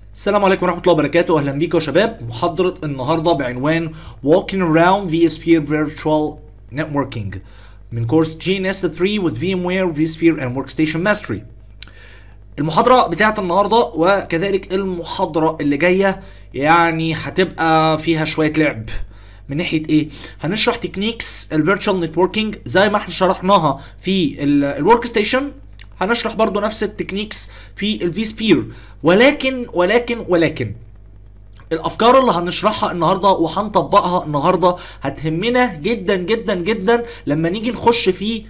السلام عليكم ورحمة الله وبركاته أهلا بيكم يا شباب محاضرة النهاردة بعنوان Walking Around vSphere Virtual Networking من كورس GNS3 with VMware vSphere and Workstation Mastery المحاضرة بتاعت النهاردة وكذلك المحاضرة اللي جاية يعني هتبقى فيها شوية لعب من ناحية ايه؟ هنشرح تكنيكس الفيرتشوال نتوركينج زي ما احنا شرحناها في الورك ستيشن هنشرح برضو نفس التكنيكس في الفي سبير ولكن ولكن ولكن الافكار اللي هنشرحها النهارده وهنطبقها النهارده هتهمنا جدا جدا جدا لما نيجي نخش في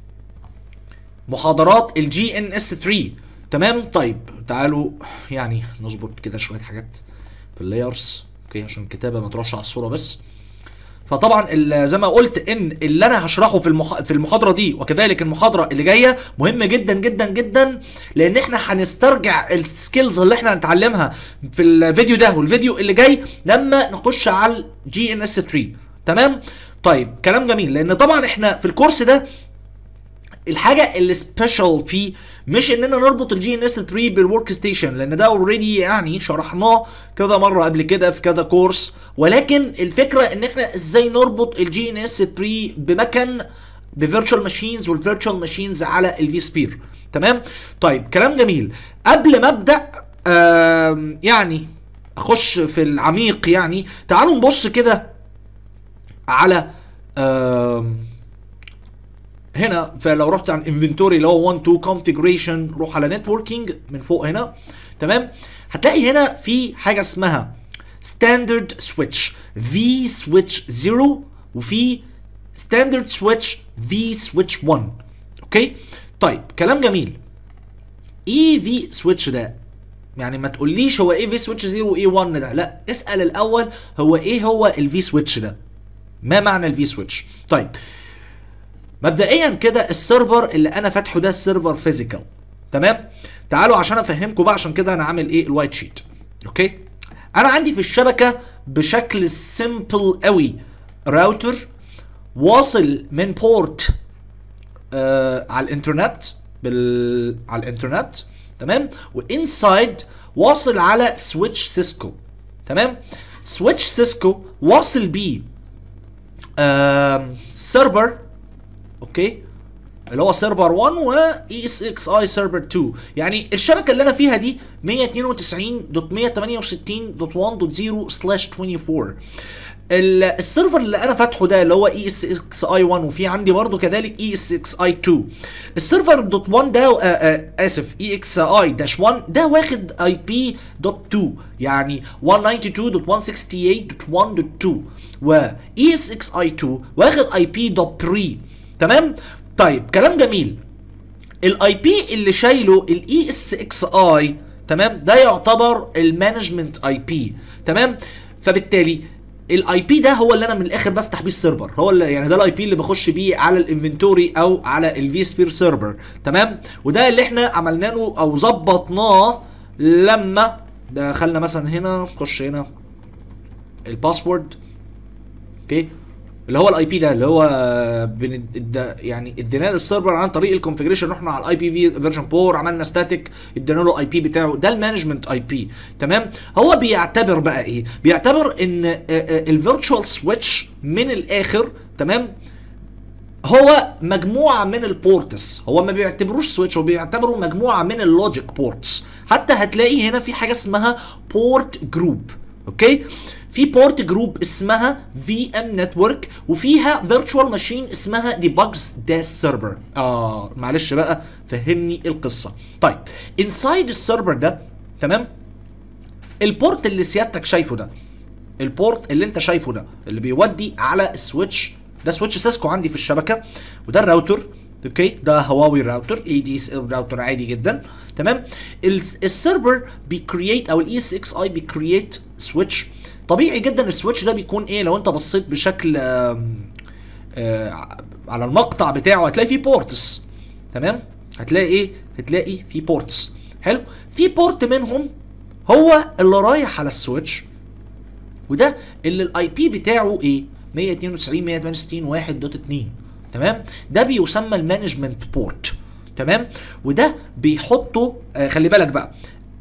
محاضرات الجي ان اس 3 تمام طيب تعالوا يعني نظبط كده شويه حاجات في اللايرز اوكي عشان الكتابه ما تروحش على الصوره بس فطبعا ال- زي ما قلت ان اللي انا هشرحه في المح... في المحاضره دي وكذلك المحاضره اللي جايه مهم جدا جدا جدا لان احنا هنسترجع السكيلز اللي احنا هنتعلمها في الفيديو ده والفيديو اللي جاي لما نخش على الجي ان اس 3 تمام طيب كلام جميل لان طبعا احنا في الكورس ده الحاجه اللي سبيشال فيه مش اننا نربط الجي ان اس 3 بالورك ستيشن لان ده اوريدي يعني شرحناه كذا مره قبل كده في كذا كورس ولكن الفكره ان احنا ازاي نربط الجي ان اس 3 بمكان بفيرتشوال ماشينز والفيرتشوال ماشينز على الفي سبير تمام طيب كلام جميل قبل ما ابدا آم، يعني اخش في العميق يعني تعالوا نبص كده على آم، هنا فلو رحت عن انفنتوري اللي هو 1 2 كونفيجريشن روح على نتوركينج من فوق هنا تمام هتلاقي هنا في حاجه اسمها ستاندرد سويتش في سويتش 0 وفي ستاندرد سويتش في سويتش 1 اوكي طيب كلام جميل ايه في سويتش ده يعني ما تقوليش هو ايه في سويتش 0 وايه 1 ده لا اسال الاول هو ايه هو الفي سويتش ده ما معنى الفي سويتش طيب مبدئيا كده السيرفر اللي انا فاتحه ده السيرفر فيزيكال تمام تعالوا عشان افهمكم بقى عشان كده انا عامل ايه الوايت شيت اوكي انا عندي في الشبكه بشكل سيمبل قوي راوتر واصل من بورت آه على الانترنت بال على الانترنت تمام وانسايد واصل على سويتش سيسكو تمام سويتش سيسكو واصل بيه آم، سيرفر اوكي اللي هو سيرفر 1 و اي اس اكس اي سيرفر 2 يعني الشبكه اللي انا فيها دي 192.168.1.0/24 ال- السيرفر اللي انا فاتحه ده اللي هو اي اس اكس اي 1 وفي عندي برضو كذلك اي اس اكس اي 2 السيرفر دوت 1 ده آه آه اسف اي اكس اي داش 1 ده واخد اي بي دوت 2 يعني 192.168.1.2 و اي اس اكس اي 2 واخد اي بي دوت 3 تمام طيب كلام جميل الاي بي اللي شايله الاي اس اكس اي تمام ده يعتبر المانجمنت اي بي تمام فبالتالي الاي بي ده هو اللي انا من الاخر بفتح بيه السيرفر هو اللي يعني ده الاي بي اللي بخش بيه على الانفنتوري او على الفي سبير سيرفر تمام وده اللي احنا عملنا له او ظبطناه لما دخلنا مثلا هنا نخش هنا الباسورد اوكي اللي هو الاي بي ده اللي هو بن اد- يعني ادينا للسيرفر عن طريق الكونفجريشن رحنا على الاي بي في فيرجن 4 عملنا ستاتيك ادينا له الاي بي بتاعه ده المانجمنت اي بي تمام هو بيعتبر بقى ايه بيعتبر ان الفيرتشوال سويتش من الاخر تمام هو مجموعه من البورتس هو ما بيعتبروش سويتش هو بيعتبروا مجموعه من اللوجيك بورتس حتى هتلاقي هنا في حاجه اسمها بورت جروب اوكي في بورت جروب اسمها في ام نتورك وفيها فيرتشوال ماشين اسمها ديباجز داش سيرفر اه معلش بقى فهمني القصه طيب انسايد السيرفر ده تمام البورت اللي سيادتك شايفه ده البورت اللي انت شايفه ده اللي بيودي على السويتش ده سويتش سيسكو عندي في الشبكه وده الراوتر اوكي ده هواوي راوتر اي دي اس راوتر عادي جدا تمام ال- السيرفر بيكرييت او الاي اس اكس اي بيكرييت سويتش طبيعي جدا السويتش ده بيكون ايه لو انت بصيت بشكل آم، آه، على المقطع بتاعه هتلاقي فيه بورتس تمام هتلاقي ايه هتلاقي فيه بورتس حلو في بورت منهم هو اللي رايح على السويتش وده اللي الاي بي بتاعه ايه 192 168 1.2 تمام ده بيسمى المانجمنت بورت تمام وده بيحطه آه خلي بالك بقى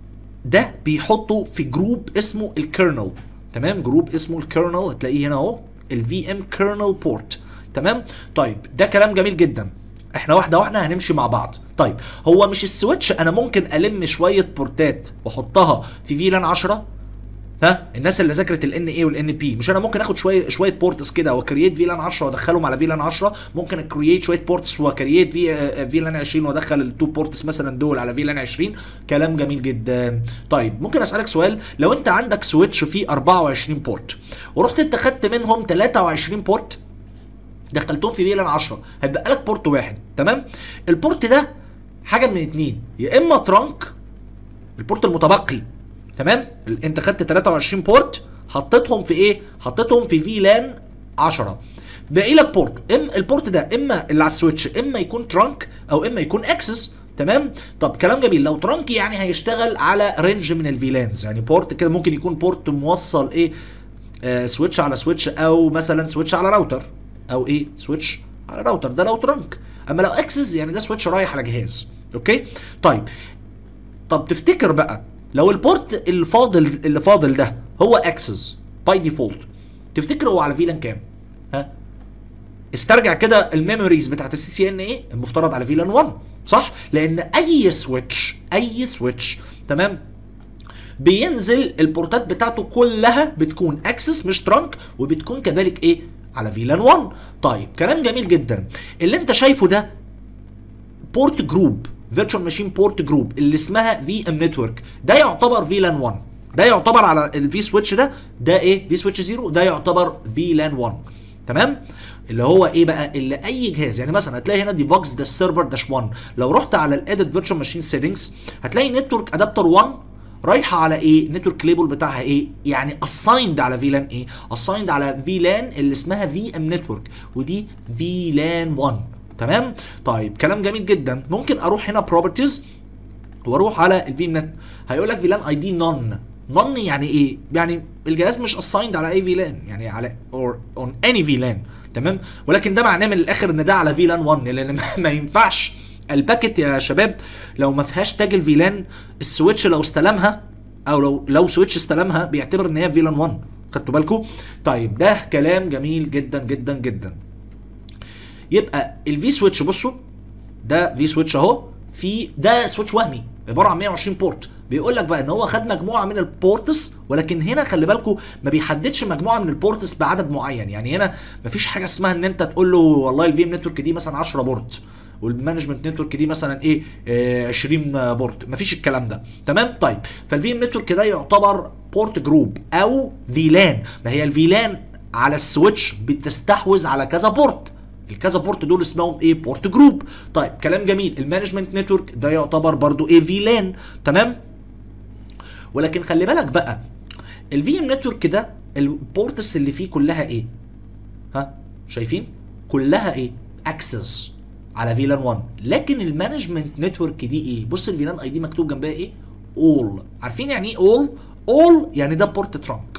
ده بيحطه في جروب اسمه الكيرنل تمام جروب اسمه الكيرنل هتلاقيه هنا اهو الفي ام كيرنل بورت تمام طيب ده كلام جميل جدا احنا واحده واحده هنمشي مع بعض طيب هو مش السويتش انا ممكن الم شويه بورتات واحطها في فيلان 10 ها الناس اللي ذاكرت الان اي والان بي مش انا ممكن اخد شويه شويه بورتس كده واكرييت فيلان 10 وادخلهم على فيلان 10 ممكن اكرييت شويه بورتس واكرييت في آه، فيلان 20 وادخل التو بورتس مثلا دول على فيلان 20 كلام جميل جدا طيب ممكن اسالك سؤال لو انت عندك سويتش فيه 24 بورت ورحت انت خدت منهم 23 بورت دخلتهم في فيلان 10 هيبقى لك بورت واحد تمام البورت ده حاجه من اتنين يا اما ترانك البورت المتبقي تمام ال- انت خدت 23 بورت حطيتهم في ايه حطيتهم في فيلان 10 باقي لك بورت ام البورت ده اما اللي على السويتش اما يكون ترانك او اما يكون اكسس تمام طب كلام جميل لو ترانك يعني هيشتغل على رينج من الفيلانز يعني بورت كده ممكن يكون بورت موصل ايه آه سويتش على سويتش او مثلا سويتش على راوتر او ايه سويتش على راوتر ده لو ترانك اما لو اكسس يعني ده سويتش رايح على جهاز اوكي طيب طب تفتكر بقى لو البورت الفاضل اللي فاضل ده هو اكسس باي ديفولت تفتكر هو على فيلان كام ها استرجع كده الميموريز بتاعت السي سي ان ايه المفترض على فيلان 1 صح لان اي سويتش اي سويتش تمام بينزل البورتات بتاعته كلها بتكون اكسس مش ترانك وبتكون كذلك ايه على فيلان 1 طيب كلام جميل جدا اللي انت شايفه ده بورت جروب فيرتشوال ماشين بورت جروب اللي اسمها في ام نتورك ده يعتبر فيلان 1 ده يعتبر على الفي سويتش ده ده ايه في سويتش 0 ده يعتبر فيلان 1 تمام اللي هو ايه بقى اللي اي جهاز يعني مثلا هتلاقي هنا ديفوكس ده السيرفر داش 1 لو رحت على الاديت فيرتشوال ماشين سيتنجز هتلاقي نتورك ادابتر 1 رايحه على ايه نتورك ليبل بتاعها ايه يعني اسايند على فيلان ايه اسايند على فيلان اللي اسمها في ام نتورك ودي فيلان 1 تمام طيب كلام جميل جدا ممكن اروح هنا بروبرتيز واروح على الفي نت هيقول لك فيلان اي دي نون نون يعني ايه يعني الجهاز مش اسايند على اي فيلان يعني على اور اون اني فيلان تمام ولكن ده معناه من الاخر ان ده على فيلان 1 لان ما- ما ينفعش الباكت يا شباب لو ما فيهاش تاج الفيلان السويتش لو استلمها او لو لو سويتش استلمها بيعتبر ان هي فيلان 1 خدتوا بالكم طيب ده كلام جميل جدا جدا جدا يبقى الفي سويتش بصوا ده في سويتش اهو في ده سويتش وهمي عباره عن 120 بورت بيقول لك بقى ان هو خد مجموعه من البورتس ولكن هنا خلي بالكم ما بيحددش مجموعه من البورتس بعدد معين يعني هنا ما فيش حاجه اسمها ان انت تقول له والله الفي ام نتورك دي مثلا 10 بورت والمانجمنت نتورك دي مثلا ايه آه 20 بورت مفيش الكلام ده تمام طيب فالفي ام نتورك ده يعتبر بورت جروب او فيلان ما هي الفيلان على السويتش بتستحوذ على كذا بورت الكذا بورت دول اسمهم ايه بورت جروب طيب كلام جميل المانجمنت نتورك ده يعتبر برضو ايه فيلان تمام ولكن خلي بالك بقى الفي ام نتورك ده البورتس اللي فيه كلها ايه ها شايفين كلها ايه اكسس على فيلان 1 لكن المانجمنت نتورك دي ايه بص الفيلان اي دي مكتوب جنبها ايه اول عارفين يعني ايه اول اول يعني ده بورت ترانك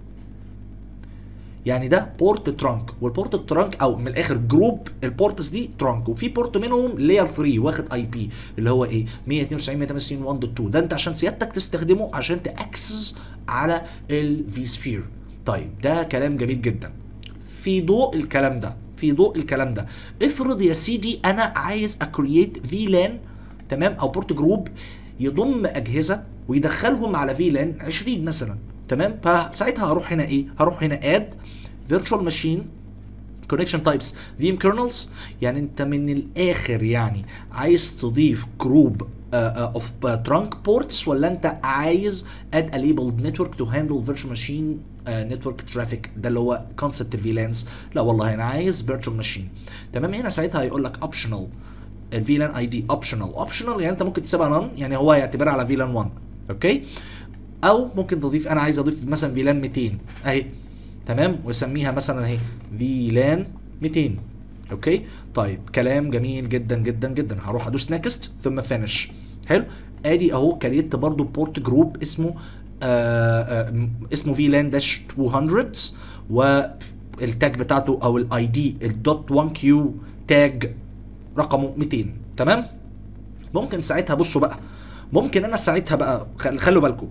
يعني ده بورت ترانك والبورت ترانك او من الاخر جروب البورتس دي ترانك وفي بورت منهم لاير 3 واخد اي بي اللي هو ايه 192 128.1.2 ده انت عشان سيادتك تستخدمه عشان تاكسس على الفي سفير طيب ده كلام جميل جدا في ضوء الكلام ده في ضوء الكلام ده افرض يا سيدي انا عايز اكرييت فيلان تمام او بورت جروب يضم اجهزه ويدخلهم على فيلان 20 مثلا تمام فساعتها هروح هنا ايه هروح هنا اد فيرتشوال ماشين كونكشن تايبس فيم كيرنلز يعني انت من الاخر يعني عايز تضيف جروب اوف ترانك بورتس ولا انت عايز اد a labeled network to handle virtual machine uh, network traffic ده اللي هو concept الفيلانس لا والله انا عايز virtual machine تمام هنا ساعتها هيقول لك optional الفيلان اي دي اوبشنال اوبشنال يعني انت ممكن تسيبها نون يعني هو يعتبرها على فيلان 1 اوكي او ممكن تضيف انا عايز اضيف مثلا فيلان 200 اهي تمام واسميها مثلا اهي فيلان 200 اوكي طيب كلام جميل جدا جدا جدا هروح ادوس نيكست ثم فينش حلو ادي اهو كريت برضو بورت جروب اسمه آه آه اسمه فيلان داش 200 والتاج بتاعته او الاي دي الدوت 1 كيو تاج رقمه 200 تمام ممكن ساعتها بصوا بقى ممكن انا ساعتها بقى خل- خلوا بالكم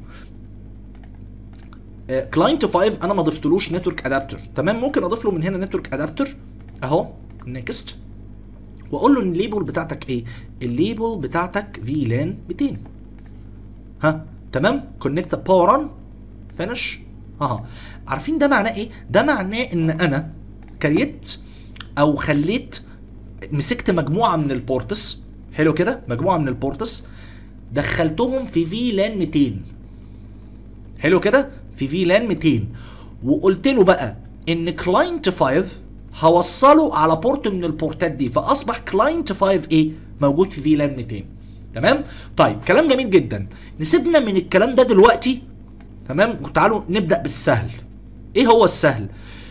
كلاينت 5 انا ما ضفتلوش نتورك ادابتر تمام ممكن اضيف له من هنا نتورك ادابتر اهو نيكست واقول له ان الليبل بتاعتك ايه الليبل بتاعتك في لان 200 ها تمام كونكت باور اون فينش ها عارفين ده معناه ايه ده معناه ان انا كريت او خليت مسكت مجموعه من البورتس حلو كده مجموعه من البورتس دخلتهم في في لان 200 حلو كده في في لان 200 وقلت له بقى ان كلاينت 5 هوصله على بورت من البورتات دي فاصبح كلاينت 5 ايه موجود في في لان 200 تمام طيب كلام جميل جدا نسيبنا من الكلام ده دلوقتي تمام تعالوا نبدا بالسهل ايه هو السهل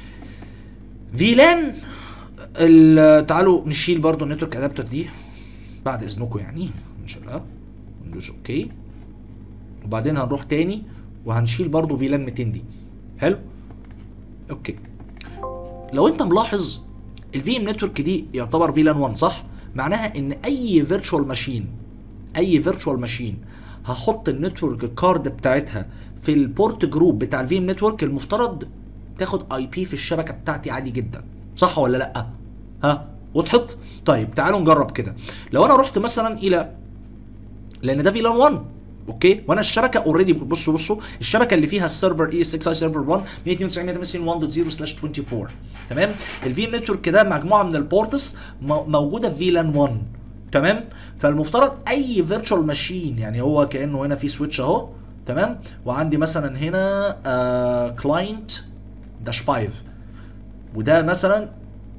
فيلان ال- تعالوا نشيل برضو النتورك ادابتر دي بعد اذنكم يعني نشيلها ندوس اوكي وبعدين هنروح تاني وهنشيل برضو فيلان 200 دي حلو اوكي لو انت ملاحظ الفي ام نتورك دي يعتبر فيلان 1 صح معناها ان اي فيرتشوال ماشين اي فيرتشوال ماشين هحط النتورك كارد بتاعتها في البورت جروب بتاع الفي ام نتورك المفترض تاخد اي بي في الشبكه بتاعتي عادي جدا صح ولا لا ها وضحت طيب تعالوا نجرب كده لو انا رحت مثلا الى لان ده فيلان 1 اوكي وانا الشبكه اوريدي بصوا بصوا الشبكه اللي فيها السيرفر اي 6 اي سيرفر 1 192.168.1.0/24 تمام الفي ام نتورك ده مجموعه من البورتس مو- موجوده في فيلان 1 تمام فالمفترض اي فيرتشوال ماشين يعني هو كانه هنا في سويتش اهو تمام وعندي مثلا هنا كلاينت داش 5 وده مثلا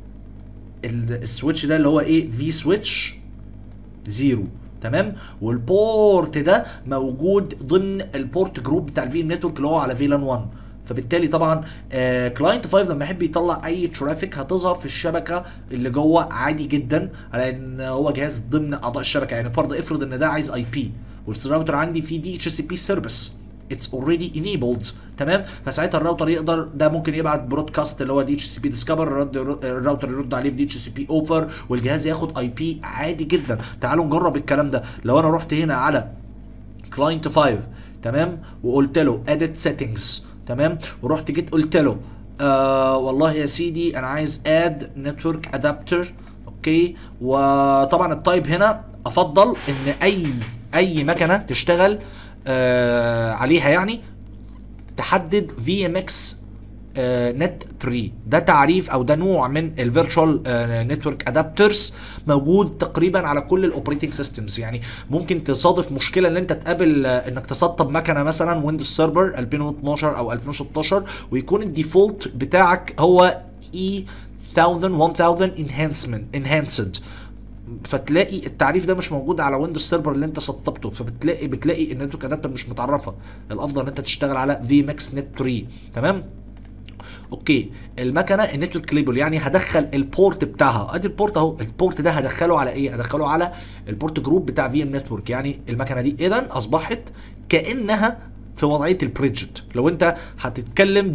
ال- السويتش ده اللي هو ايه في سويتش زيرو تمام والبورت ده موجود ضمن البورت جروب بتاع الفي نتورك اللي هو على فيلان 1 فبالتالي طبعا كلاينت 5 لما يحب يطلع اي ترافيك هتظهر في الشبكه اللي جوه عادي جدا على ان هو جهاز ضمن اعضاء الشبكه يعني فرض افرض ان ده عايز اي بي والراوتر عندي فيه دي اتش سي بي سيرفيس اتس اوريدي انيبلد تمام فساعتها الراوتر يقدر ده ممكن يبعت برودكاست اللي هو دي اتش سي بي ديسكفر الراوتر يرد عليه بدي اتش سي بي اوفر والجهاز ياخد اي بي عادي جدا تعالوا نجرب الكلام ده لو انا رحت هنا على كلاينت 5 تمام وقلت له اديت سيتنجز تمام ورحت جيت قلت له آه والله يا سيدي انا عايز اد نتورك ادابتر اوكي وطبعا التايب هنا افضل ان اي اي مكنه تشتغل آه عليها يعني تحدد في ام اكس نت 3 ده تعريف او ده نوع من الفيرتشوال نتورك ادابترز موجود تقريبا على كل الاوبريتنج سيستمز يعني ممكن تصادف مشكله ان انت تقابل آه، انك تسطب مكنه مثلا ويندوز سيرفر 2012 او 2016 ويكون الديفولت بتاعك هو اي 1000 1000 انهانسمنت انهانسد فتلاقي التعريف ده مش موجود على ويندوز سيرفر اللي انت سطبته فبتلاقي بتلاقي ان النتورك ادابتر مش متعرفه الافضل ان انت تشتغل على في ماكس نت 3 تمام اوكي المكنه النتورك ليبل يعني هدخل البورت بتاعها ادي البورت اهو البورت ده هدخله على ايه هدخله على البورت جروب بتاع في ام نتورك يعني المكنه دي اذا اصبحت كانها في وضعيه البريدجت لو انت هتتكلم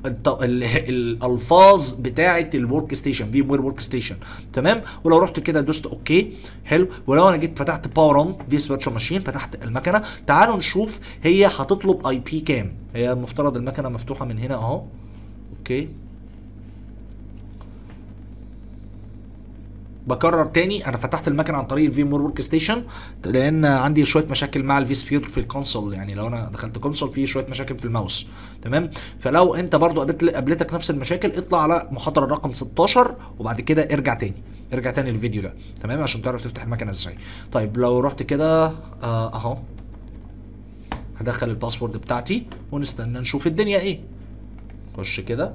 بالالفاظ بتاعه الورك ستيشن في وير ورك ستيشن تمام ولو رحت كده دوست اوكي حلو ولو انا جيت فتحت باور اون دي فيرتشوال ماشين فتحت المكنه تعالوا نشوف هي هتطلب اي بي كام هي المفترض المكنه مفتوحه من هنا اهو اوكي بكرر تاني انا فتحت المكنه عن طريق الفي مور ورك ستيشن لان عندي شويه مشاكل مع الفي سبير في الكونسول يعني لو انا دخلت كونسول فيه شويه مشاكل في الماوس تمام فلو انت برضو قابلت قابلتك نفس المشاكل اطلع على محاضره رقم 16 وبعد كده ارجع تاني ارجع تاني للفيديو ده تمام عشان تعرف تفتح المكنه ازاي طيب لو رحت كده آه اهو هدخل الباسورد بتاعتي ونستنى نشوف الدنيا ايه خش كده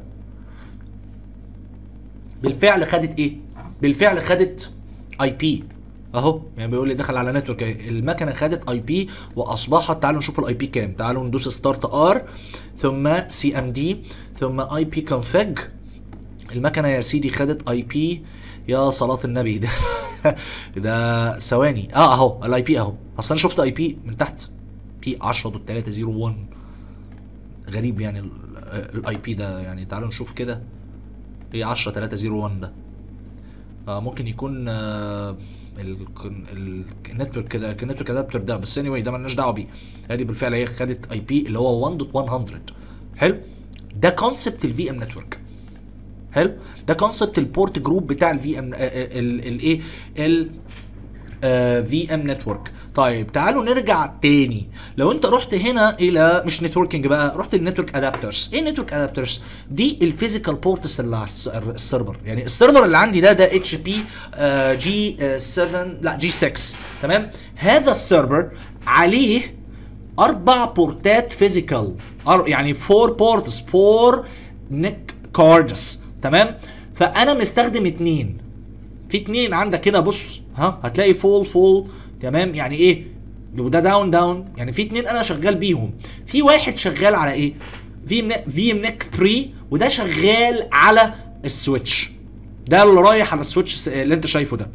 بالفعل خدت ايه بالفعل خدت اي بي اهو يعني بيقول لي دخل على نتورك اهي. المكنه خدت اي بي واصبحت تعالوا نشوف الاي بي كام تعالوا ندوس ستارت ار ثم سي ام دي ثم اي بي كونفج المكنه يا سيدي خدت اي بي يا صلاه النبي ده ده ثواني اه اهو الاي بي اهو اصل انا شفت اي بي من تحت بي 10.301 غريب يعني الاي بي ده يعني تعالوا نشوف كده ايه 10 301 ده آه ممكن يكون آه النتورك كده النتورك ادابتر ده بس اني anyway ده مالناش دعوه بيه ادي بالفعل هي خدت اي بي اللي هو 1.100 حلو ده كونسبت الفي ام نتورك حلو ده كونسبت البورت جروب بتاع الفي ام الايه ال في ام نتورك طيب تعالوا نرجع تاني لو انت رحت هنا الى مش نتوركينج بقى رحت النتورك ادابترز ايه النتورك ادابترز دي الفيزيكال بورتس اللي على السيرفر يعني السيرفر اللي عندي ده ده اتش بي جي 7 لا جي 6 تمام هذا السيرفر عليه اربع بورتات فيزيكال يعني فور بورتس فور نيك كاردز تمام فانا مستخدم اتنين في اتنين عندك هنا بص ها هتلاقي فول فول تمام يعني ايه وده داون داون يعني في اتنين انا شغال بيهم في واحد شغال على ايه في في نيك 3 وده شغال على السويتش ده اللي رايح على السويتش اللي انت شايفه ده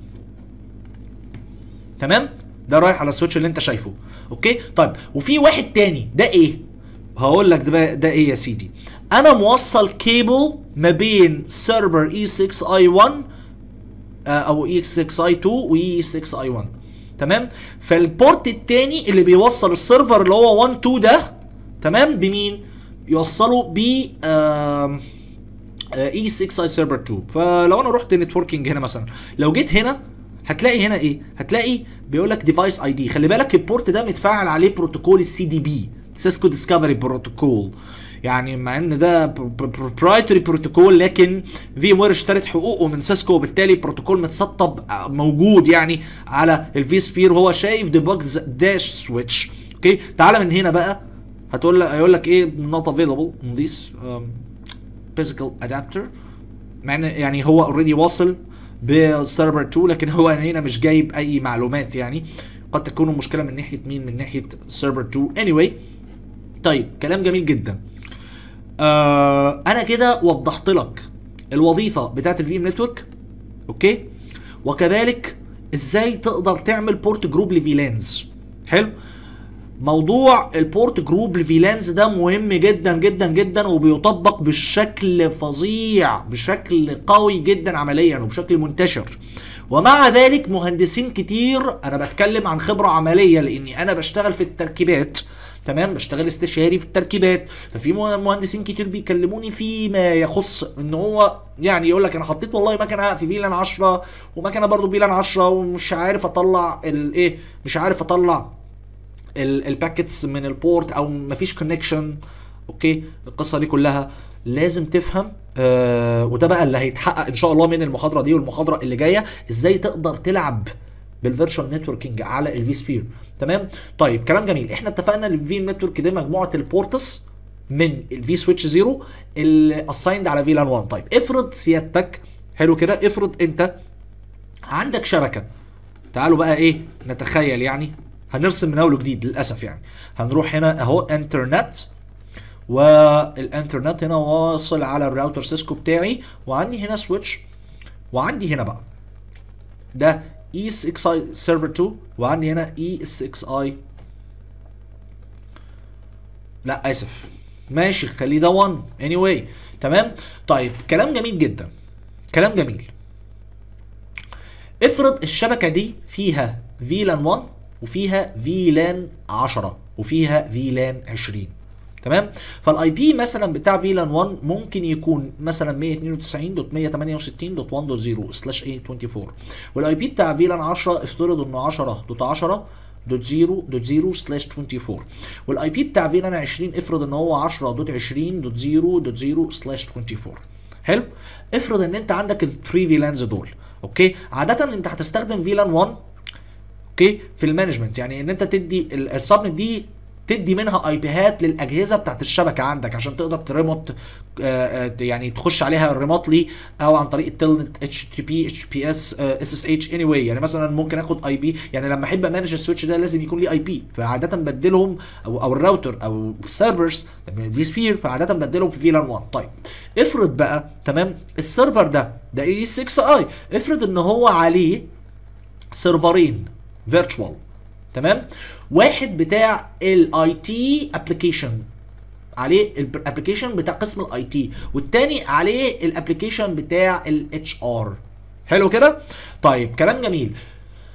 تمام ده رايح على السويتش اللي انت شايفه اوكي طيب وفي واحد تاني ده ايه هقول لك ده ده ايه يا سيدي انا موصل كيبل ما بين سيرفر اي 6 اي 1 او اي 6 اي 2 واي 6 اي 1 تمام فالبورت التاني اللي بيوصل السيرفر اللي هو 1 2 ده تمام بمين يوصله ب اي 6 اي سيرفر 2 فلو انا رحت نتوركينج هنا مثلا لو جيت هنا هتلاقي هنا اي هتلاقي بيقول لك ديفايس اي دي خلي بالك البورت ده متفعل عليه بروتوكول السي دي بي سيسكو ديسكفري بروتوكول يعني مع ان ده بروبرايتري بروتوكول لكن في ام وير اشترت حقوقه من سيسكو وبالتالي بروتوكول متسطب موجود يعني على الفي سبير وهو شايف ديباجز داش سويتش اوكي تعالى من هنا بقى هتقول لك هيقول لك ايه not available on this um, physical adapter مع ان يعني هو اوريدي واصل بالسيرفر 2 لكن هو هنا مش جايب اي معلومات يعني قد تكون المشكله من ناحيه مين من ناحيه سيرفر 2 anyway طيب كلام جميل جدا آه انا كده وضحت لك الوظيفه بتاعت الفي ام نتورك اوكي وكذلك ازاي تقدر تعمل بورت جروب لفيلانز حلو موضوع البورت جروب لفيلانز ده مهم جدا جدا جدا وبيطبق بشكل فظيع بشكل قوي جدا عمليا وبشكل منتشر ومع ذلك مهندسين كتير انا بتكلم عن خبره عمليه لاني انا بشتغل في التركيبات تمام بشتغل استشاري في التركيبات ففي مهندسين كتير بيكلموني فيما يخص ان هو يعني يقول لك انا حطيت والله مكنه في فيلان 10 ومكنه برضو فيلان 10 ومش عارف اطلع الايه مش عارف اطلع الباكيتس من البورت او مفيش كونكشن اوكي القصه دي كلها لازم تفهم آه وده بقى اللي هيتحقق ان شاء الله من المحاضره دي والمحاضره اللي جايه ازاي تقدر تلعب بالفيرتشوال نتوركينج على الفي سبير تمام طيب كلام جميل احنا اتفقنا ان الفي نتورك ده مجموعه البورتس من الفي سويتش 0 اللي اسايند على فيلان 1 طيب افرض سيادتك حلو كده افرض انت عندك شبكه تعالوا بقى ايه نتخيل يعني هنرسم من اول وجديد للاسف يعني هنروح هنا اهو انترنت والانترنت هنا واصل على الراوتر سيسكو بتاعي وعندي هنا سويتش وعندي هنا بقى ده اي 6 اي سيرفر 2 وعندي هنا اي 6 اي لا اسف ماشي خليه ده 1 اني anyway. تمام طيب كلام جميل جدا كلام جميل افرض الشبكه دي فيها فيلان 1 وفيها فيلان 10 وفيها فيلان 20 تمام فالاي بي مثلا بتاع فيلان 1 ممكن يكون مثلا 192.168.1.0 سلاش اي 24 والاي بي بتاع فيلان 10 افترض انه 10 دوت 10 دوت 0 دوت 0 سلاش 24 والاي بي بتاع فيلان 20 افرض ان هو 10 دوت 20 دوت 0 دوت 0 سلاش 24 حلو افرض ان انت عندك الثري فيلانز دول اوكي عاده انت هتستخدم فيلان 1 اوكي في المانجمنت يعني ان انت تدي السبنت دي تدي منها اي بيهات للاجهزه بتاعت الشبكه عندك عشان تقدر تريموت يعني تخش عليها ريموتلي او عن طريق التلنت اتش تي بي اتش بي اس اس اس اتش اني واي يعني مثلا ممكن اخد اي بي يعني لما احب امانج السويتش ده لازم يكون لي اي بي فعاده بدلهم او او الراوتر او السيرفرز في سبير فعاده بدلهم في فيلان 1 طيب افرض بقى تمام السيرفر ده ده اي 6 اي افرض ان هو عليه سيرفرين فيرتشوال تمام واحد بتاع الاي تي ابلكيشن عليه الابلكيشن بتاع قسم الاي تي والتاني عليه الابلكيشن بتاع الاتش ار حلو كده طيب كلام جميل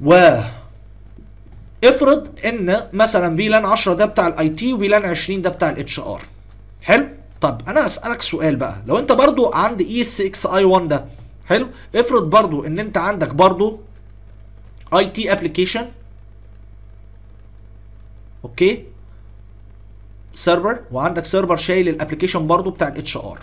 و افرض ان مثلا فيلان 10 ده بتاع الاي تي وفيلان 20 ده بتاع الاتش ار حلو طب انا اسالك سؤال بقى لو انت برضو عند اي اس اكس اي 1 ده حلو افرض برضو ان انت عندك برضو اي تي ابلكيشن اوكي سيرفر وعندك سيرفر شايل الابلكيشن برضو بتاع الاتش ار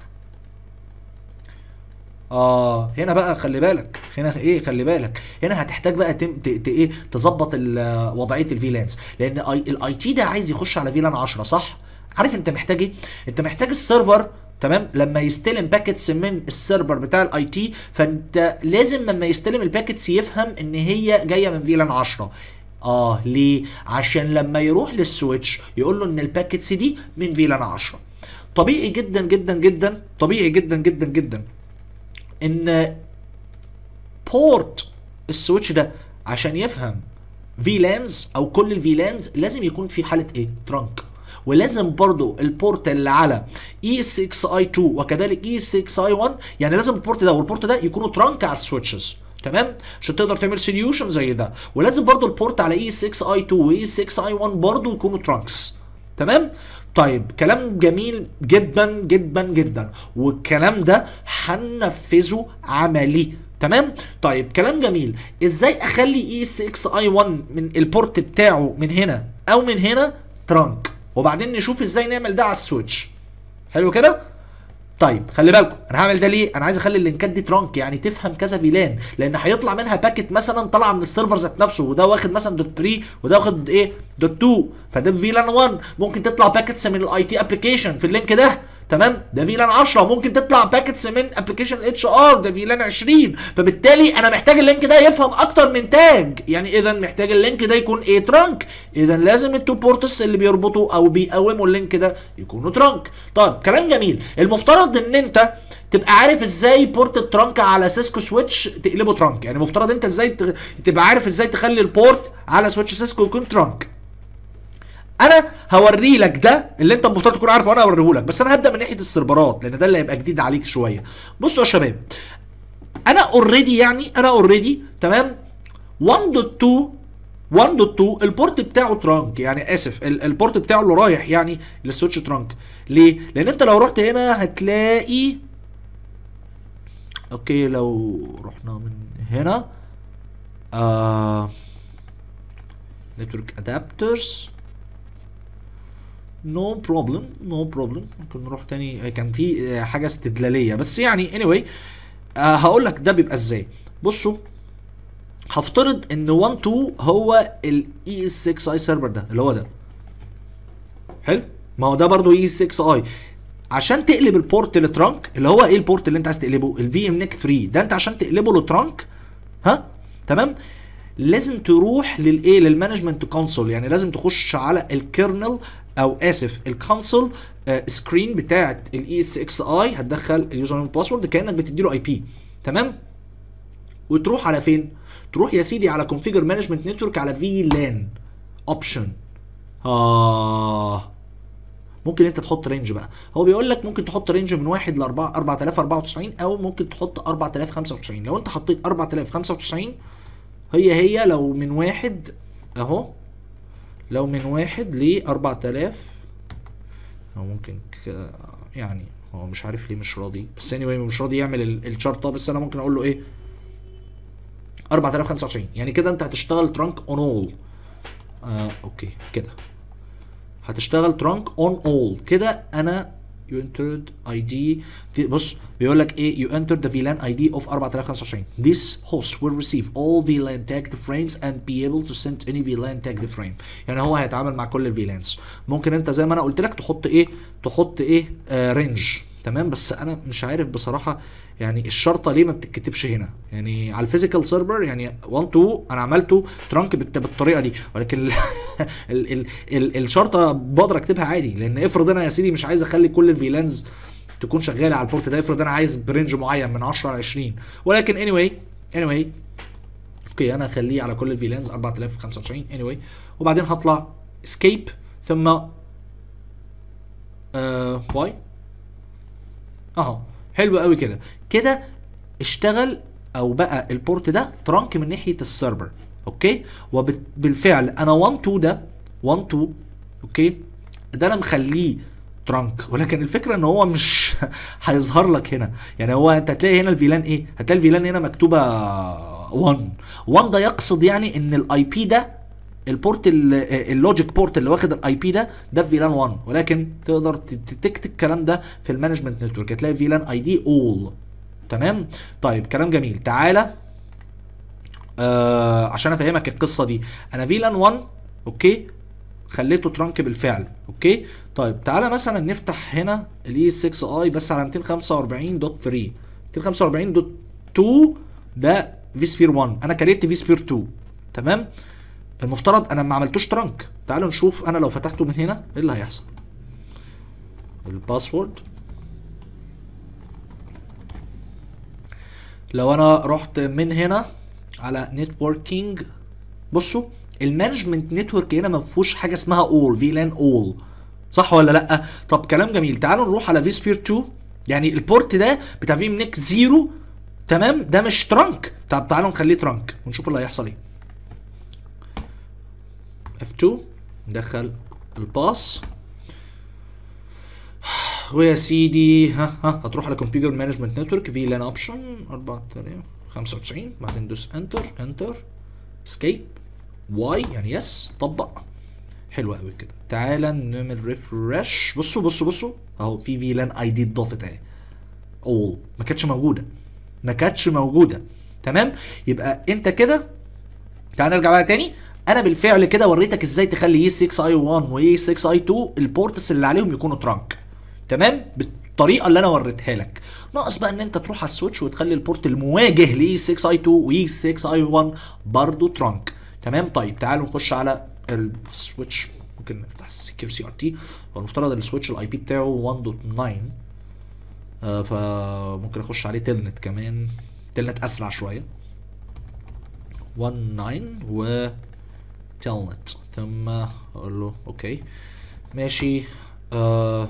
اه هنا بقى خلي بالك هنا ايه خلي بالك هنا هتحتاج بقى تم ت... ت... ايه تظبط ال- وضعيه الفيلانس لان اي الاي تي ده عايز يخش على فيلان 10 صح عارف انت محتاج ايه انت محتاج السيرفر تمام لما يستلم باكيتس من السيرفر بتاع الاي تي فانت لازم لما يستلم الباكيتس يفهم ان هي جايه من فيلان 10 اه ليه عشان لما يروح للسويتش يقول له ان الباكيتس دي من فيلان 10 طبيعي جدا جدا جدا طبيعي جدا جدا جدا ان بورت السويتش ده عشان يفهم فيلانز او كل الفيلانز لازم يكون في حاله ايه ترانك ولازم برضو البورت اللي على اي اس اكس اي 2 وكذلك اي اس اكس اي 1 يعني لازم البورت ده والبورت ده يكونوا ترانك على السويتشز تمام عشان تقدر تعمل سوليوشن زي ده ولازم برضو البورت على اي اس اكس اي 2 واي اس اكس اي 1 برضو يكونوا ترانكس تمام طيب كلام جميل جدا جدا جدا والكلام ده هننفذه عملي تمام طيب كلام جميل ازاي اخلي اي اس اكس اي 1 من البورت بتاعه من هنا او من هنا ترانك وبعدين نشوف ازاي نعمل ده على السويتش حلو كده طيب خلي بالكم انا هعمل ده ليه انا عايز اخلي اللينكات دي ترانك يعني تفهم كذا فيلان لان هيطلع منها باكت مثلا طالعه من السيرفر ذات نفسه وده واخد مثلا دوت 3 وده واخد ايه دوت 2 فده في فيلان 1 ممكن تطلع باكتس من الاي تي ابلكيشن في اللينك ده تمام ده فيلان 10 ممكن تطلع باكتس من ابلكيشن اتش ار ده فيلان 20 فبالتالي انا محتاج اللينك ده يفهم اكتر من تاج يعني اذا محتاج اللينك ده يكون ايه ترانك اذا لازم التو بورتس اللي بيربطوا او بيقوموا اللينك ده يكونوا ترانك طيب كلام جميل المفترض ان انت تبقى عارف ازاي بورت الترانك على سيسكو سويتش تقلبه ترانك يعني مفترض انت ازاي تغ- تبقى عارف ازاي تخلي البورت على سويتش سيسكو يكون ترانك انا هوري لك ده اللي انت المفترض تكون عارفه وانا هوريه لك بس انا هبدا من ناحيه السيرفرات لان ده اللي هيبقى جديد عليك شويه بصوا يا شباب انا اوريدي يعني انا اوريدي تمام 1.2 1.2 البورت بتاعه ترانك يعني اسف ال- البورت بتاعه اللي رايح يعني للسويتش ترانك ليه لان انت لو رحت هنا هتلاقي اوكي لو رحنا من هنا آه نتورك ادابترز نو بروبلم نو بروبلم ممكن نروح تاني كان في آه، حاجه استدلاليه بس يعني اني anyway, آه هقول لك ده بيبقى ازاي بصوا هفترض ان 1 2 هو الاي اس 6 اي سيرفر ده اللي هو ده حلو ما هو ده برضو اي اس 6 اي عشان تقلب البورت لترانك اللي هو ايه البورت اللي انت عايز تقلبه الفي ام نيك 3 ده انت عشان تقلبه لترانك ها تمام لازم تروح للايه للمانجمنت كونسول يعني لازم تخش على الكيرنل او اسف الكونسول سكرين بتاعه الاي اس اكس اي هتدخل اليوزر نيم والباسورد كانك بتدي له اي بي تمام وتروح على فين تروح يا سيدي على كونفيجر مانجمنت نتورك على في لان اوبشن اه ممكن انت تحط رينج بقى هو بيقول لك ممكن تحط رينج من 1 ل 4 4094 او ممكن تحط 4095 لو انت حطيت 4095 هي هي لو من واحد اهو لو من واحد ل 4000 او ممكن ك... يعني هو مش عارف ليه مش راضي بس anyway مش راضي يعمل ال- الشارت ده بس انا ممكن اقول له ايه 4095 يعني كده انت هتشتغل ترانك اون اول آه اوكي كده هتشتغل ترانك اون اول كده انا you entered ID دي- بص بيقول لك ايه you entered the VLAN ID of 4095 this host will receive all VLAN tagged frames and be able to send any VLAN tagged frame يعني هو هيتعامل مع كل الفيلانس ممكن انت زي ما انا قلت لك تحط ايه تحط ايه آه رينج تمام بس انا مش عارف بصراحه يعني الشرطه ليه ما بتتكتبش هنا يعني على الفيزيكال سيرفر يعني 1 2 انا عملته ترانك بالت- بالطريقه دي ولكن ال ال ال ال الشرطه بقدر اكتبها عادي لان افرض انا يا سيدي مش عايز اخلي كل الفيلانز تكون شغاله على البورت ده افرض انا عايز برينج معين من 10 ل 20 ولكن اني anyway anyway اوكي انا هخليه على كل الفيلانز 4095 اني anyway وبعدين هطلع اسكيب ثم آه واي اهو حلو قوي كده كده اشتغل او بقى البورت ده ترانك من ناحيه السيرفر اوكي وبالفعل انا 1 2 ده 1 2 اوكي ده انا مخليه ترانك ولكن الفكره ان هو مش هيظهر لك هنا يعني هو انت هتلاقي هنا الفيلان ايه هتلاقي الفيلان هنا مكتوبه 1 1 ده يقصد يعني ان الاي بي ده البورت ال- اللوجيك بورت اللي واخد الاي بي ده ده في فيلان 1 ولكن تقدر ت- تكتب الكلام ده في المانجمنت نتورك هتلاقي فيلان اي دي اول تمام طيب كلام جميل تعالى آه عشان افهمك القصه دي انا فيلان 1 اوكي خليته ترانك بالفعل اوكي طيب تعالى مثلا نفتح هنا الاي 6 اي بس على 245.3 245.2 ده في سبير 1 انا كريت في سبير 2 تمام المفترض انا ما عملتوش ترانك تعالوا نشوف انا لو فتحته من هنا ايه اللي هيحصل الباسورد لو انا رحت من هنا على نتوركينج بصوا المانجمنت نتورك هنا ما فيهوش حاجه اسمها اول فيلان اول صح ولا لا طب كلام جميل تعالوا نروح على في سبير 2 يعني البورت ده بتاع في منك زيرو تمام ده مش ترانك طب تعالوا نخليه ترانك ونشوف اللي هيحصل ايه F2 ندخل الباس ويا سيدي ها ها هتروح على كونفيجر مانجمنت نتورك في لان اوبشن 4095 بعدين دوس انتر انتر اسكيب واي يعني يس طبق حلو قوي كده تعالى نعمل ريفرش بصوا بصوا بصوا اهو في في لان اي دي اتضافت اهي اول ما كانتش موجوده ما كانتش موجوده تمام يبقى انت كده تعال نرجع بقى تاني انا بالفعل كده وريتك ازاي تخلي اي 6 اي 1 واي 6 اي 2 البورتس اللي عليهم يكونوا ترانك تمام بالطريقه اللي انا وريتها لك ناقص بقى ان انت تروح على السويتش وتخلي البورت المواجه لاي 6 اي 2 واي 6 اي 1 برضه ترانك تمام طيب تعالوا نخش على السويتش ممكن نفتح السكيور سي ار تي هو المفترض السويتش الاي بي بتاعه 1.9 آه فممكن اخش عليه تلنت كمان تلنت اسرع شويه 1.9 و تلنت ثم اقول له اوكي ماشي آه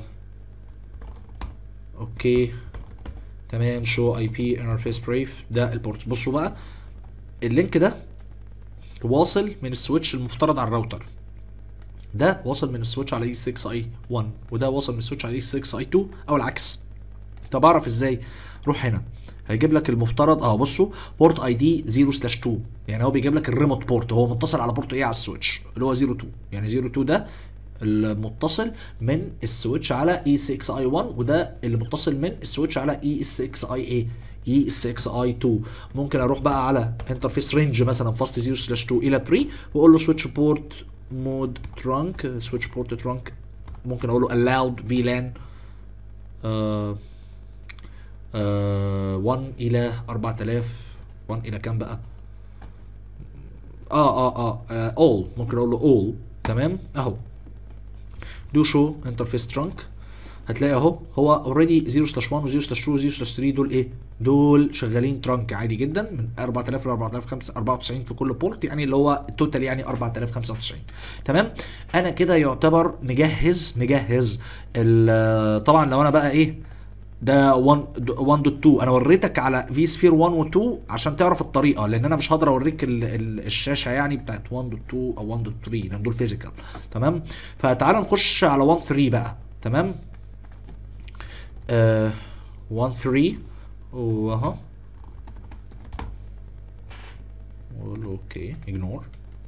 اوكي تمام شو اي بي انترفيس بريف ده البورت بصوا بقى اللينك ده واصل من السويتش المفترض على الراوتر ده واصل من السويتش على اي 6 اي 1 وده واصل من السويتش على اي 6 اي 2 او العكس طب اعرف ازاي روح هنا هيجيب لك المفترض اه بصوا بورت اي دي 0 سلاش 2 يعني هو بيجيب لك الريموت بورت هو متصل على بورت ايه على السويتش اللي هو 02 يعني 02 ده المتصل من السويتش على اي 6 اي 1 وده اللي متصل من السويتش على اي 6 اي اي اي 6 اي 2 ممكن اروح بقى على انترفيس رينج مثلا فاست 0 سلاش 2 الى 3 واقول له سويتش بورت مود ترانك سويتش بورت ترانك ممكن اقول له allowed VLAN آه آه 1 الى 4000 1 الى كام بقى اه اه اه, آه all ممكن اقول له all تمام اهو دو شو انترفيس ترانك هتلاقي اهو هو اوريدي 0 سلاش 1 و 0 سلاش 2 و 0 سلاش 3 دول ايه؟ دول شغالين ترانك عادي جدا من 4000 ل 4095 في كل بورت يعني اللي هو التوتال يعني 4095 تمام؟ انا كده يعتبر مجهز مجهز ال- طبعا لو انا بقى ايه ده 1.2 انا وريتك على في سفير 1 و 2 عشان تعرف الطريقه لان انا مش هقدر اوريك ال ال الشاشه يعني بتاعت 1.2 او 1.3 لان دول فيزيكال تمام فتعال نخش على 1 3 بقى تمام آه 1 3 واها اقول له اوكي اجنور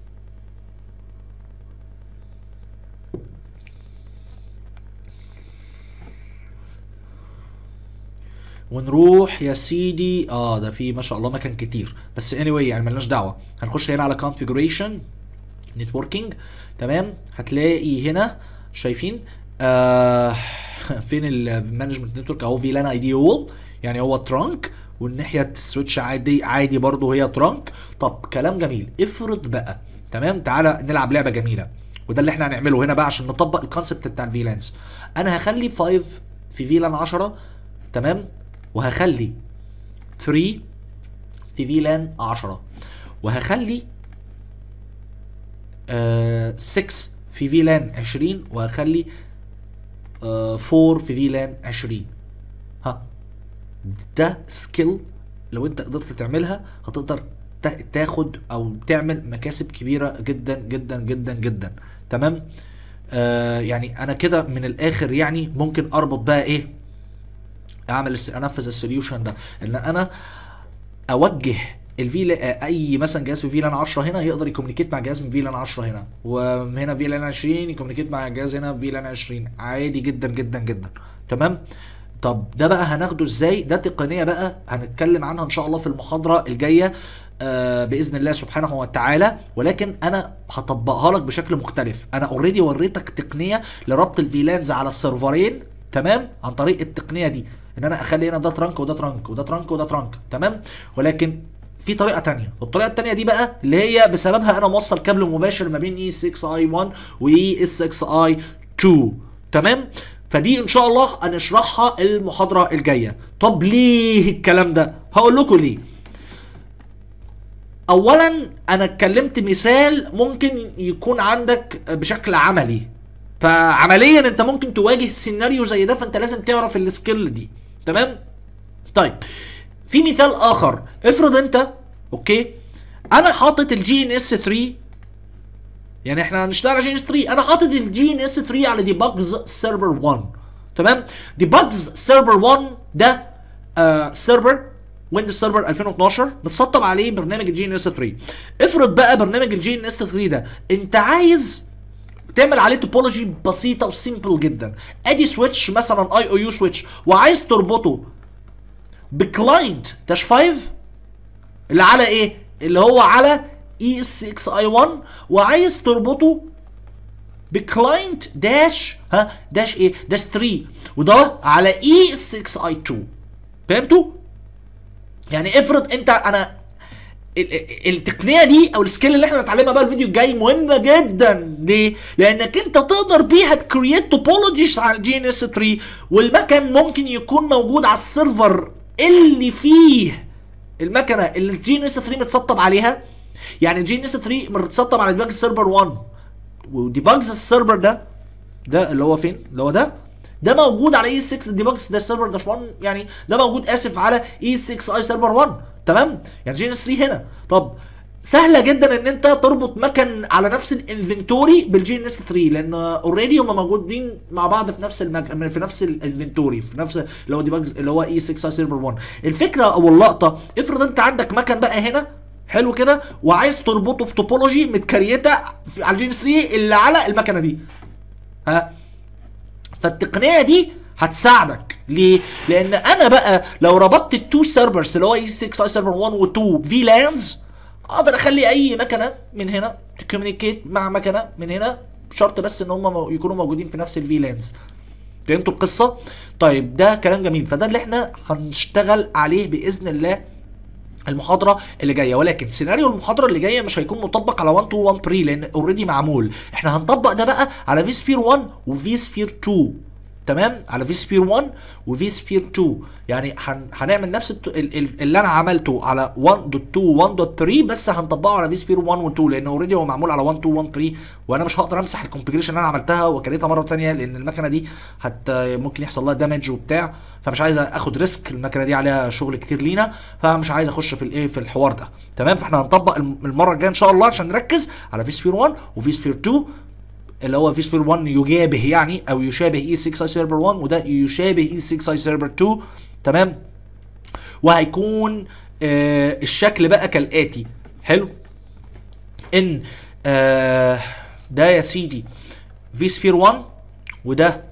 ونروح يا سيدي اه ده في ما شاء الله مكان كتير بس anyway يعني ملناش دعوه هنخش هنا على configuration networking تمام هتلاقي هنا شايفين آه فين المانجمنت نتورك اهو فيلان اي دي وول يعني هو ترانك والناحيه السويتش عادي عادي برضه هي ترانك طب كلام جميل افرض بقى تمام تعالى نلعب لعبه جميله وده اللي احنا هنعمله هنا بقى عشان نطبق الكونسبت بتاع الفيلانس انا هخلي 5 في فيلان 10 تمام وهخلي 3 في فيلان 10 وهخلي آه 6 في فيلان 20 وهخلي آه 4 في فيلان 20 ها ده سكيل لو انت قدرت تعملها هتقدر تا- تاخد او تعمل مكاسب كبيره جدا جدا جدا جدا تمام آه يعني انا كده من الاخر يعني ممكن اربط بقى ايه اعمل الس- انفذ السوليوشن ده ان انا اوجه الفي اي مثلا جهاز في فيلان 10 هنا يقدر يكومينيكيت مع جهاز من فيلان 10 هنا وهنا فيلان 20 يكومينيكيت مع جهاز هنا فيلان 20 عادي جدا جدا جدا تمام طب ده بقى هناخده ازاي ده تقنيه بقى هنتكلم عنها ان شاء الله في المحاضره الجايه آه باذن الله سبحانه وتعالى ولكن انا هطبقها لك بشكل مختلف انا اوريدي وريتك تقنيه لربط الفيلانز على السيرفرين تمام عن طريق التقنيه دي ان انا اخلي هنا ده ترانك وده ترانك وده ترانك وده ترانك تمام ولكن في طريقه تانية والطريقه التانية دي بقى اللي هي بسببها انا موصل كابل مباشر ما بين اي 6 اي 1 واي اس 6 اي 2 تمام فدي ان شاء الله هنشرحها المحاضره الجايه طب ليه الكلام ده هقول لكم ليه اولا انا اتكلمت مثال ممكن يكون عندك بشكل عملي فعمليا انت ممكن تواجه سيناريو زي ده فانت لازم تعرف السكيل دي تمام طيب في مثال اخر افرض انت اوكي انا حاطط الجي ان اس 3 يعني احنا هنشتغل على جي ان اس 3 انا حاطط الجي ان اس 3 على ديباجز سيرفر 1 تمام ديباجز سيرفر 1 ده آه سيرفر ويندوز سيرفر 2012 متسطب عليه برنامج الجي ان اس 3 افرض بقى برنامج الجي ان اس 3 ده انت عايز تعمل عليه توبولوجي بسيطه وسيمبل جدا ادي سويتش مثلا اي او يو سويتش وعايز تربطه بكلاينت داش 5 اللي على ايه اللي هو على اي اس 6 اي 1 وعايز تربطه بكلاينت داش ها داش ايه داش 3 وده على اي 6 اي 2 فهمتوا يعني افرض انت انا ال- ال- التقنيه دي او السكيل اللي احنا هنتعلمها بقى الفيديو الجاي مهمه جدا ليه؟ لانك انت تقدر بيها تكريت توبولوجيز على الجي ان اس 3 والمكن ممكن يكون موجود على السيرفر اللي فيه المكنه اللي الجي ان اس 3 متسطب عليها يعني الجي ان اس 3 متسطب على ديباج سيرفر 1 وديباجز السيرفر ده ده اللي هو فين؟ اللي هو ده ده موجود على اي 6 ديباجز ده سيرفر داش 1 يعني ده موجود اسف على اي 6 اي سيرفر 1 تمام يعني جي ان اس 3 هنا طب سهله جدا ان انت تربط مكن على نفس الانفنتوري بالجي ان اس 3 لان اوريدي هم موجودين مع بعض في نفس المك... في نفس الانفنتوري في نفس اللي هو ديباجز اللي هو اي 6 اي سيرفر 1 الفكره او اللقطه افرض انت عندك مكن بقى هنا حلو كده وعايز تربطه في توبولوجي متكريته في- على الجي ان اس 3 اللي على المكنه دي ها فالتقنيه دي هتساعدك ليه؟ لان انا بقى لو ربطت التو سيرفرز اللي هو اي 6 اي سيرفر 1 و2 في لانز اقدر اخلي اي مكنه من هنا تكومينيكيت مع مكنه من هنا شرط بس ان هم يكونوا موجودين في نفس الفي لانز فهمتوا القصه؟ طيب ده كلام جميل فده اللي احنا هنشتغل عليه باذن الله المحاضره اللي جايه ولكن سيناريو المحاضره اللي جايه مش هيكون مطبق على 1 2 1 بري لان اوريدي معمول احنا هنطبق ده بقى على في سبير 1 وفي سبير 2 تمام على في سبير 1 وفي سبير 2 يعني هن... هنعمل نفس الت... ال- ال- اللي انا عملته على 1.2 1.3 بس هنطبقه على في سبير 1 و 2 لان اوريدي هو معمول على 1 2 1 3 وانا مش هقدر امسح الكونفجريشن اللي انا عملتها وكريتها مره ثانيه لان المكنه دي هت ممكن يحصل لها دامج وبتاع فمش عايز اخد ريسك المكنه دي عليها شغل كتير لينا فمش عايز اخش في الايه في الحوار ده تمام فاحنا هنطبق الم- المره الجايه ان شاء الله عشان نركز على في سبير 1 وفي سبير 2 اللي هو في سبير 1 يجابه يعني او يشابه اي 6 اي سيرفر 1 وده يشابه اي 6 اي سيرفر 2 تمام وهيكون آه الشكل بقى كالاتي حلو ان آه ده يا سيدي في سبير 1 وده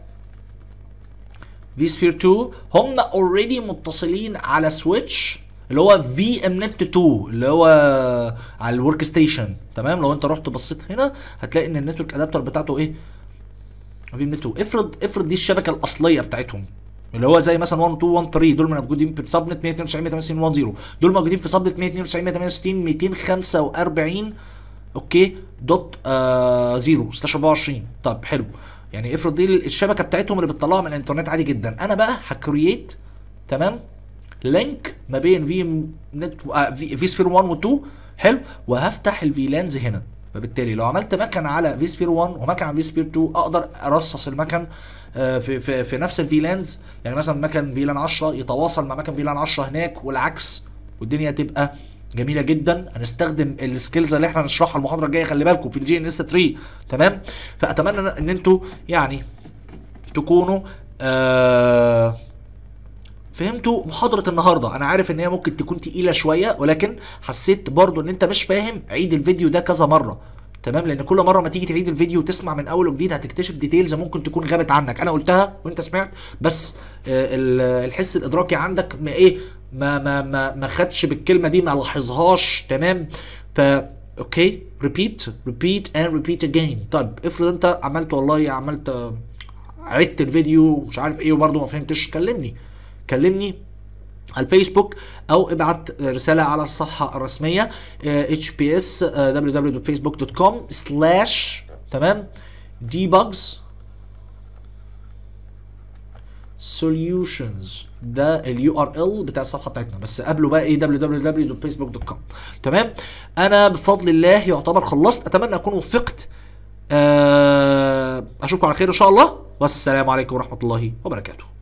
في سبير 2 هم اوريدي متصلين على سويتش اللي هو في ام نت 2 اللي هو على الورك ستيشن تمام لو انت رحت بصيت هنا هتلاقي ان النتورك ادابتر بتاعته ايه في ام نت 2 افرض افرض دي الشبكه الاصليه بتاعتهم اللي هو زي مثلا 1 2 1 3 دول موجودين في سبنت 192 168 10 دول موجودين في سبنت 192 168 245 اوكي دوت آه 0 سلاش 24 طب حلو يعني افرض دي الشبكه بتاعتهم اللي بتطلعها من الانترنت عادي جدا انا بقى هكرييت تمام لينك ما بين في نت آه في, في سبير 1 و 2 حلو وهفتح الفيلانز هنا فبالتالي لو عملت مكن على في سبير 1 ومكن على في سبير 2 اقدر ارصص المكن آه، في في في نفس الفيلانز يعني مثلا مكن فيلان 10 يتواصل مع مكن فيلان 10 هناك والعكس والدنيا تبقى جميله جدا هنستخدم السكيلز اللي احنا هنشرحها المحاضره الجايه خلي بالكم في الجي ان اس 3 تمام فاتمنى ان انتوا يعني تكونوا آه فهمتوا محاضرة النهاردة انا عارف ان هي ممكن تكون تقيلة شوية ولكن حسيت برضو ان انت مش فاهم عيد الفيديو ده كذا مرة تمام لان كل مره ما تيجي تعيد الفيديو وتسمع من اول وجديد هتكتشف ديتيلز ممكن تكون غابت عنك انا قلتها وانت سمعت بس آه، ال- الحس الادراكي عندك ما ايه ما ما ما ما خدش بالكلمه دي ما لاحظهاش تمام ف اوكي ريبيت ريبيت اند ريبيت اجين طيب افرض انت عملت والله عملت آه، عدت الفيديو ومش عارف ايه وبرضه ما فهمتش كلمني كلمني على الفيسبوك او ابعت رساله على الصفحه الرسميه hps www.facebook.com سلاش تمام debugs solutions ده اليو ار ال بتاع الصفحه بتاعتنا بس قبله بقى ايه www.facebook.com تمام انا بفضل الله يعتبر خلصت اتمنى اكون وفقت آه، اشوفكم على خير ان شاء الله والسلام عليكم ورحمه الله وبركاته